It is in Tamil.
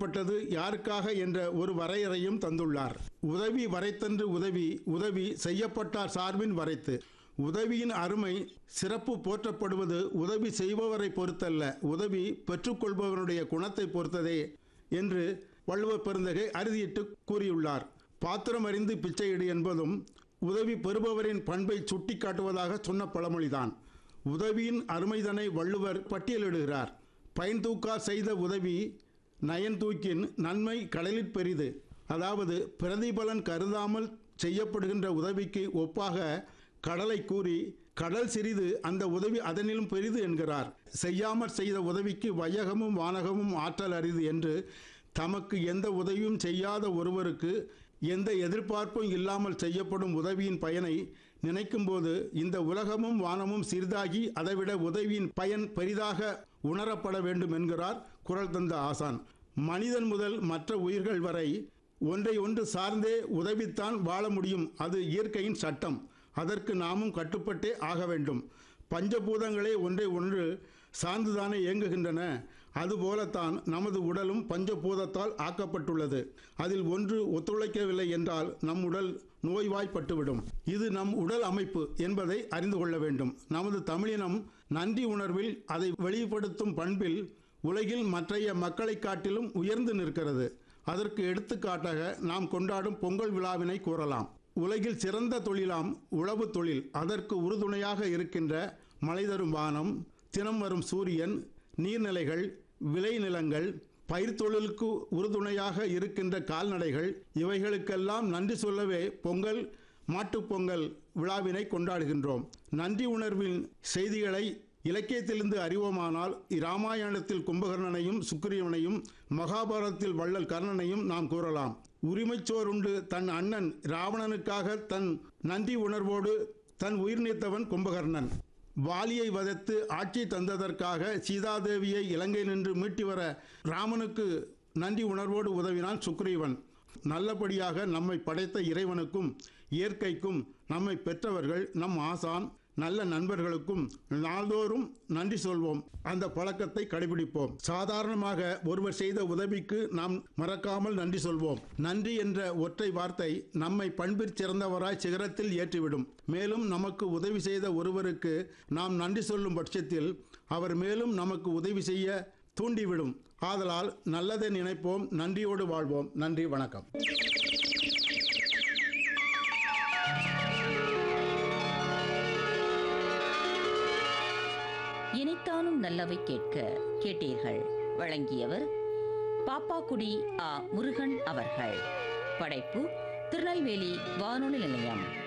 செய்யப்பட்டது யாருக்காக என்ற ஒரு வரையறையும் தந்துள்ளார் உதவி வரைத்தன்று உதவி உதவி செய்யப்பட்டார் சார்பின் வரைத்து உதவியின் அருமை சிறப்பு போற்றப்படுவது உதவி செய்பவரை பொறுத்தல்ல உதவி பெற்றுக்கொள்பவனுடைய குணத்தை பொறுத்ததே என்று வள்ளுவர் பெருந்தகை அறுதியிட்டு கூறியுள்ளார் பாத்திரம் அறிந்து பிச்சையிடு என்பதும் உதவி பெறுபவரின் பண்பை சுட்டிக்காட்டுவதாக சொன்ன பழமொழிதான் உதவியின் அருமைதனை வள்ளுவர் பட்டியலிடுகிறார் பயன் தூக்கார் செய்த உதவி நயன் தூக்கின் நன்மை கடலிற் பெரிது அதாவது பிரதிபலன் கருதாமல் செய்யப்படுகின்ற உதவிக்கு ஒப்பாக கடலை கூறி கடல் சிறிது அந்த உதவி அதனிலும் பெரிது என்கிறார் செய்யாமற் செய்த உதவிக்கு வையகமும் வானகமும் ஆற்றல் அரிது என்று தமக்கு எந்த உதவியும் செய்யாத ஒருவருக்கு எந்த எதிர்பார்ப்பும் இல்லாமல் செய்யப்படும் உதவியின் பயனை நினைக்கும்போது இந்த உலகமும் வானமும் சிறிதாகி அதைவிட உதவியின் பயன் பெரிதாக உணரப்பட வேண்டும் என்கிறார் குரல் தந்த ஆசான் மனிதன் முதல் மற்ற உயிர்கள் வரை ஒன்றை ஒன்று சார்ந்தே உதவித்தான் வாழ முடியும் அது இயற்கையின் சட்டம் அதற்கு நாமும் கட்டுப்பட்டே ஆக வேண்டும் பஞ்சபூதங்களே ஒன்றை ஒன்று சார்ந்துதானே இயங்குகின்றன அதுபோலத்தான் நமது உடலும் பஞ்சபூதத்தால் ஆக்கப்பட்டுள்ளது அதில் ஒன்று ஒத்துழைக்கவில்லை என்றால் நம் உடல் நோய்வாய்ப்பட்டுவிடும் இது நம் உடல் அமைப்பு என்பதை அறிந்து கொள்ள வேண்டும் நமது தமிழினம் நன்றி உணர்வில் அதை வெளிப்படுத்தும் பண்பில் உலகில் மற்றைய மக்களைக் காட்டிலும் உயர்ந்து நிற்கிறது அதற்கு எடுத்துக்காட்டாக நாம் கொண்டாடும் பொங்கல் விழாவினை கூறலாம் உலகில் சிறந்த தொழிலாம் உழவு தொழில் அதற்கு உறுதுணையாக இருக்கின்ற மழை தரும் வானம் தினம் வரும் சூரியன் நீர்நிலைகள் விளைநிலங்கள் பயிர் தொழிலுக்கு உறுதுணையாக இருக்கின்ற கால்நடைகள் இவைகளுக்கெல்லாம் நன்றி சொல்லவே பொங்கல் மாட்டுப் பொங்கல் விழாவினை கொண்டாடுகின்றோம் நன்றி உணர்வின் செய்திகளை இலக்கியத்திலிருந்து அறிவோமானால் இராமாயணத்தில் கும்பகர்ணனையும் சுக்கிரியவனையும் மகாபாரதத்தில் வள்ளல் கர்ணனையும் நாம் கூறலாம் உரிமைச்சோருண்டு தன் அண்ணன் ராவணனுக்காக தன் நன்றி உணர்வோடு தன் உயிர் நீத்தவன் கும்பகர்ணன் வாலியை வதைத்து ஆட்சி தந்ததற்காக சீதாதேவியை இலங்கை நின்று மீட்டி வர ராமனுக்கு நன்றி உணர்வோடு உதவினான் சுக்ரீவன் நல்லபடியாக நம்மை படைத்த இறைவனுக்கும் இயற்கைக்கும் நம்மை பெற்றவர்கள் நம் ஆசான் நல்ல நண்பர்களுக்கும் நாள்தோறும் நன்றி சொல்வோம் அந்த பழக்கத்தை கடைபிடிப்போம் சாதாரணமாக ஒருவர் செய்த உதவிக்கு நாம் மறக்காமல் நன்றி சொல்வோம் நன்றி என்ற ஒற்றை வார்த்தை நம்மை பண்பிற் சிறந்தவராய் சிகரத்தில் ஏற்றிவிடும் மேலும் நமக்கு உதவி செய்த ஒருவருக்கு நாம் நன்றி சொல்லும் பட்சத்தில் அவர் மேலும் நமக்கு உதவி செய்ய தூண்டிவிடும் ஆதலால் நல்லதை நினைப்போம் நன்றியோடு வாழ்வோம் நன்றி வணக்கம் இனித்தானும் நல்லவை கேட்க கேட்டீர்கள் வழங்கியவர் பாப்பாக்குடி ஆ முருகன் அவர்கள் படைப்பு திருநெல்வேலி வானொலி நிலையம்